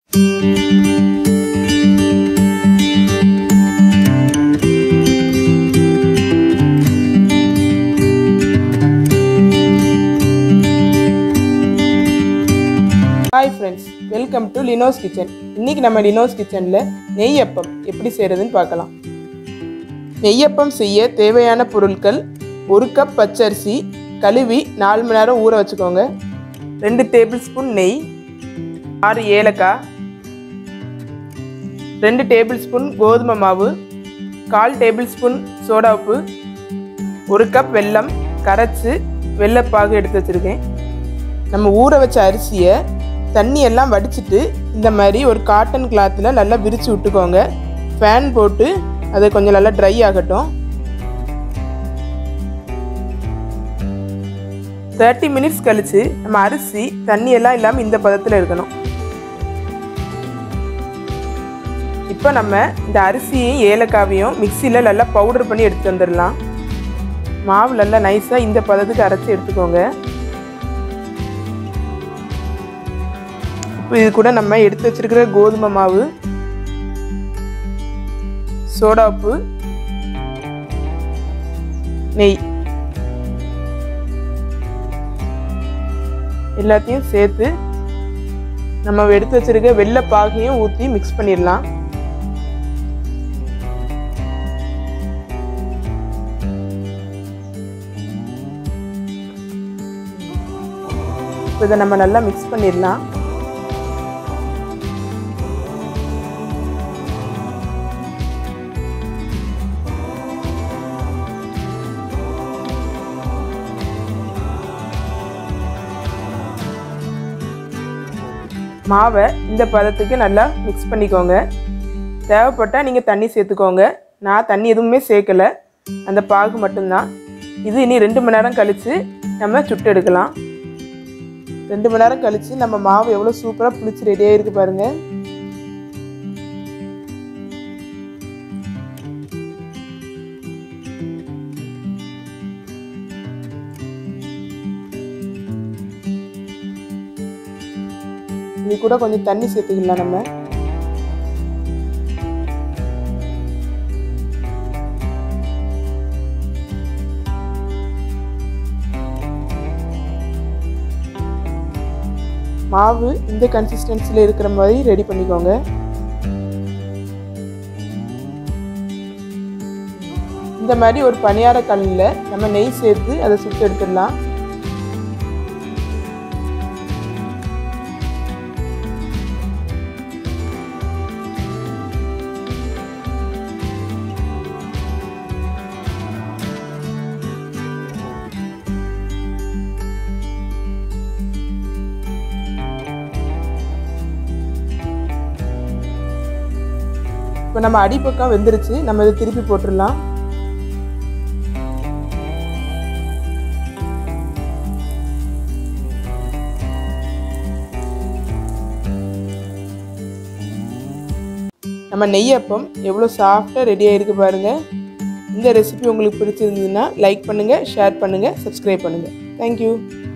hi friends welcome to Lino's kitchen இன்னைக்கு நம்ம லினோஸ் கிச்சனில் நெய்யப்பம் எப்படி செய்கிறதுன்னு பார்க்கலாம் நெய்யப்பம் செய்ய தேவையான பொருட்கள் ஒரு கப் பச்சரிசி கழுவி நாலு மணி நேரம் ஊற வச்சுக்கோங்க ரெண்டு டேபிள் ஸ்பூன் நெய் ஆறு ஏலக்காய் ரெண்டு டேபிள் ஸ்பூன் கோதுமை மாவு கால் டேபிள் ஸ்பூன் சோடா உப்பு ஒரு கப் வெல்லம் கரைச்சி வெள்ளைப்பாகு எடுத்து வச்சுருக்கேன் நம்ம ஊற வச்ச அரிசியை தண்ணி எல்லாம் வடிச்சிட்டு இந்த மாதிரி ஒரு காட்டன் கிளாத்தில் நல்லா விரித்து விட்டுக்கோங்க ஃபேன் போட்டு அதை கொஞ்சம் நல்லா ட்ரை ஆகட்டும் தேர்ட்டி மினிட்ஸ் கழித்து நம்ம அரிசி தண்ணி எல்லாம் இல்லாமல் இந்த பதத்தில் இருக்கணும் இப்போ நம்ம இந்த அரிசியையும் ஏலக்காவையும் மிக்சியில் நல்லா பவுடர் பண்ணி எடுத்து வந்துடலாம் மாவு நல்லா நைஸாக இந்த பதத்துக்கு அரைச்சி எடுத்துக்கோங்க இப்போ இது கூட நம்ம எடுத்து வச்சிருக்கிற கோதுமை மாவு சோடா உப்பு நெய் எல்லாத்தையும் சேர்த்து நம்ம எடுத்து வச்சிருக்க வெள்ளை பாகையும் ஊற்றி மிக்ஸ் பண்ணிடலாம் இப்போ இதை நம்ம நல்லா மிக்ஸ் பண்ணிடலாம் மாவை இந்த பதத்துக்கு நல்லா மிக்ஸ் பண்ணிக்கோங்க தேவைப்பட்டால் நீங்கள் தண்ணி சேர்த்துக்கோங்க நான் தண்ணி எதுவுமே சேர்க்கலை அந்த பாகு மட்டும்தான் இது இனி ரெண்டு மணி நேரம் கழித்து நம்ம சுட்டு எடுக்கலாம் ரெண்டு மணி நேரம் கழித்து நம்ம மாவு எவ்வளோ சூப்பராக புளிச்சு ரெடியாக இருக்குது பாருங்கள் இது கூட கொஞ்சம் தண்ணி சேர்த்துக்கலாம் நம்ம மாவு இந்த கன்சிஸ்டன்சியில் இருக்கிற மாதிரி ரெடி பண்ணிக்கோங்க இந்த மாதிரி ஒரு பணியார கல்லில் நம்ம நெய் சேர்த்து அதை சுட்டு எடுத்துடலாம் இப்போ நம்ம அடிப்பக்கம் வெந்துருச்சு நம்ம இதை திருப்பி போட்டுடலாம் நம்ம நெய்யப்பம் எவ்வளோ சாஃப்டாக ரெடி ஆகிருக்கு பாருங்கள் இந்த ரெசிபி உங்களுக்கு பிடிச்சிருந்ததுன்னா லைக் பண்ணுங்கள் ஷேர் பண்ணுங்கள் சப்ஸ்கிரைப் பண்ணுங்கள் தேங்க்யூ